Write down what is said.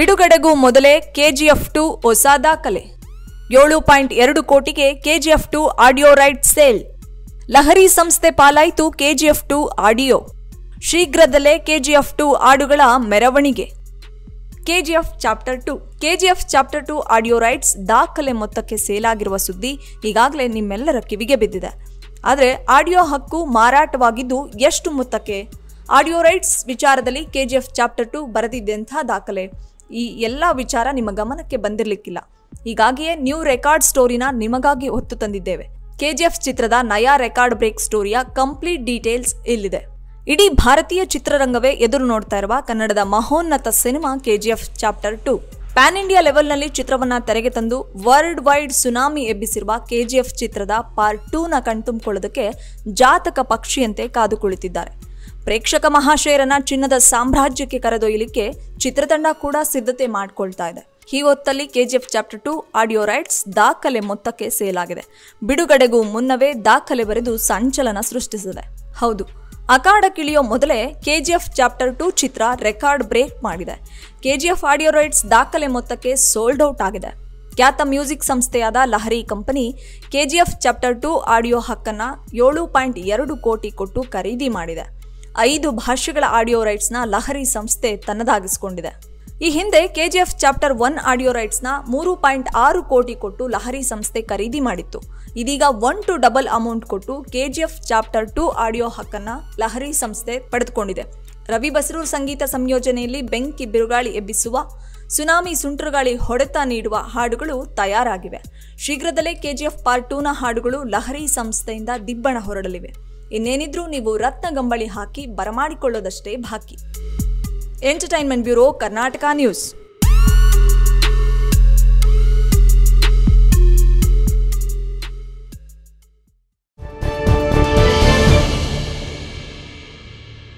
ಬಿಡುಗಡೆಗೂ ಮೊದಲೇ KGF to ಹೊಸ ದಾಖಲೆ ಏಳು ಪಾಯಿಂಟ್ ಎರಡು ಕೋಟಿಗೆ KGF two audio right sale Lahari ಸಂಸ್ಥೆ ಪಾಲಾಯಿತು ಕೆಜಿಎಫ್ ಟು ಆಡಿಯೋ ಶೀಘ್ರದಲ್ಲೇ ಕೆಜಿಎಫ್ ಟು ಹಾಡುಗಳ ಮೆರವಣಿಗೆ KGF chapter two KGF chapter two audio rights ದಾಖಲೆ ಮೊತ್ತಕ್ಕೆ ಸೇಲಾಗಿರುವ ಸುದ್ದಿ ಈಗಾಗಲೇ ನಿಮ್ಮೆಲ್ಲರ ಕಿವಿಗೆ ಬಿದ್ದಿದೆ ಆದರೆ ಆಡಿಯೋ ಹಕ್ಕು ಮಾರಾಟವಾಗಿದ್ದು ಎಷ್ಟು ಮೊತ್ತಕ್ಕೆ ಆಡಿಯೋ ರೈಟ್ಸ್ ವಿಚಾರದಲ್ಲಿ ಕೆಜಿಎಫ್ ಚಾಪ್ಟರ್ ಟು ಬರೆದಿದ್ದೆಂಥ ದಾಖಲೆ ಈ ಎಲ್ಲ ವಿಚಾರ ನಿಮ್ಮ ಗಮನಕ್ಕೆ ಬಂದಿರಲಿಕ್ಕಿಲ್ಲ ಹೀಗಾಗಿಯೇ ನ್ಯೂ ರೆಕಾರ್ಡ್ ಸ್ಟೋರಿನ ನಿಮಗಾಗಿ ಹೊತ್ತು ತಂದಿದ್ದೇವೆ ಕೆಜಿಎಫ್ ಚಿತ್ರದ ನಯಾ ರೆಕಾರ್ಡ್ ಬ್ರೇಕ್ ಸ್ಟೋರಿಯ ಕಂಪ್ಲೀಟ್ ಡೀಟೇಲ್ಸ್ ಇಲ್ಲಿದೆ ಇಡೀ ಭಾರತೀಯ ಚಿತ್ರರಂಗವೇ ಎದುರು ನೋಡ್ತಾ ಇರುವ ಕನ್ನಡದ ಮಹೋನ್ನತ cinema KGF chapter two pan India ಲೆವೆಲ್ನಲ್ಲಿ ಚಿತ್ರವನ್ನ ತೆರೆಗೆ ತಂದು ವರ್ಲ್ಡ್ ವೈಡ್ ಸುನಾಮಿ ಎಬ್ಬಿಸಿರುವ ಕೆಜಿಎಫ್ ಚಿತ್ರದ ಪಾರ್ಟ್ ಟೂನ ಕಣ್ತುಂಬಿಕೊಳ್ಳೋದಕ್ಕೆ ಜಾತಕ ಪಕ್ಷಿಯಂತೆ ಕಾದು ಕುಳಿತಿದ್ದಾರೆ ಪ್ರೇಕ್ಷಕ ಮಹಾಶಯರನ್ನ ಚಿನ್ನದ ಸಾಮ್ರಾಜ್ಯಕ್ಕೆ ಕರೆದೊಯ್ಯಲಿಕ್ಕೆ ಚಿತ್ರತಂಡ ಕೂಡ ಸಿದ್ಧತೆ ಮಾಡ್ಕೊಳ್ತಾ ಇದೆ ಈ ಹೊತ್ತಲ್ಲಿ KGF chapter two audio rights ದಾಖಲೆ ಮೊತ್ತಕ್ಕೆ ಸೇಲಾಗಿದೆ ಬಿಡುಗಡೆಗೂ ಮುನ್ನವೇ ದಾಖಲೆ ಬರೆದು ಸಂಚಲನ ಸೃಷ್ಟಿಸಿದೆ ಹೌದು ಅಖಾಡಕ್ಕಿಳಿಯೋ ಮೊದಲೇ ಕೆಜಿಎಫ್ ಚಾಪ್ಟರ್ ಟು ಚಿತ್ರ ರೆಕಾರ್ಡ್ ಬ್ರೇಕ್ ಮಾಡಿದೆ ಕೆಜಿಎಫ್ ಆಡಿಯೋ ರೈಟ್ಸ್ ದಾಖಲೆ ಮೊತ್ತಕ್ಕೆ ಸೋಲ್ಡ್ ಔಟ್ ಆಗಿದೆ ಖ್ಯಾತ ಮ್ಯೂಸಿಕ್ ಸಂಸ್ಥೆಯಾದ Lahari company KGF chapter two audio ಹಕ್ಕನ್ನ ಏಳು ಪಾಯಿಂಟ್ ಎರಡು ಕೋಟಿ ಕೊಟ್ಟು ಖರೀದಿ ಮಾಡಿದೆ ಐದು ಭಾಷೆಗಳ ಆಡಿಯೋ ರೈಟ್ಸ್ನ ಲಹರಿ ಸಂಸ್ಥೆ ತನ್ನದಾಗಿಸಿಕೊಂಡಿದೆ ಈ ಹಿಂದೆ ಕೆಜಿಎಫ್ ಚಾಪ್ಟರ್ ಒನ್ ಆಡಿಯೋ ರೈಟ್ಸ್ನ ಮೂರು ಪಾಯಿಂಟ್ ಆರು ಕೋಟಿ ಕೊಟ್ಟು ಲಹರಿ ಸಂಸ್ಥೆ ಖರೀದಿ ಮಾಡಿತ್ತು ಇದೀಗ ಒನ್ ಟು ಡಬಲ್ ಅಮೌಂಟ್ ಕೊಟ್ಟು ಕೆಜಿಎಫ್ ಚಾಪ್ಟರ್ ಟು ಆಡಿಯೋ ಹಕ್ಕನ್ನ ಲಹರಿ ಸಂಸ್ಥೆ ಪಡೆದುಕೊಂಡಿದೆ ರವಿ ಬಸರೂರ್ ಸಂಗೀತ ಸಂಯೋಜನೆಯಲ್ಲಿ ಬೆಂಕಿ ಬಿರುಗಾಳಿ ಎಬ್ಬಿಸುವ ಸುನಾಮಿ ಸುಂಟರುಗಾಳಿ ಹೊಡೆತ ನೀಡುವ ಹಾಡುಗಳು ತಯಾರಾಗಿವೆ ಶೀಘ್ರದಲ್ಲೇ ಕೆಜಿಎಫ್ ಪಾರ್ಟ್ ಟೂನ ಹಾಡುಗಳು ಲಹರಿ ಸಂಸ್ಥೆಯಿಂದ ದಿಬ್ಬಣ ಹೊರಡಲಿವೆ ಇನ್ನೇನಿದ್ರೂ ನೀವು ರತ್ನಗಂಬಳಿ ಹಾಕಿ ಬರಮಾಡಿಕೊಳ್ಳೋದಷ್ಟೇ ಬಾಕಿ ಎಂಟರ್ಟೈನ್ಮೆಂಟ್ ಬ್ಯೂರೋ ಕರ್ನಾಟಕ ನ್ಯೂಸ್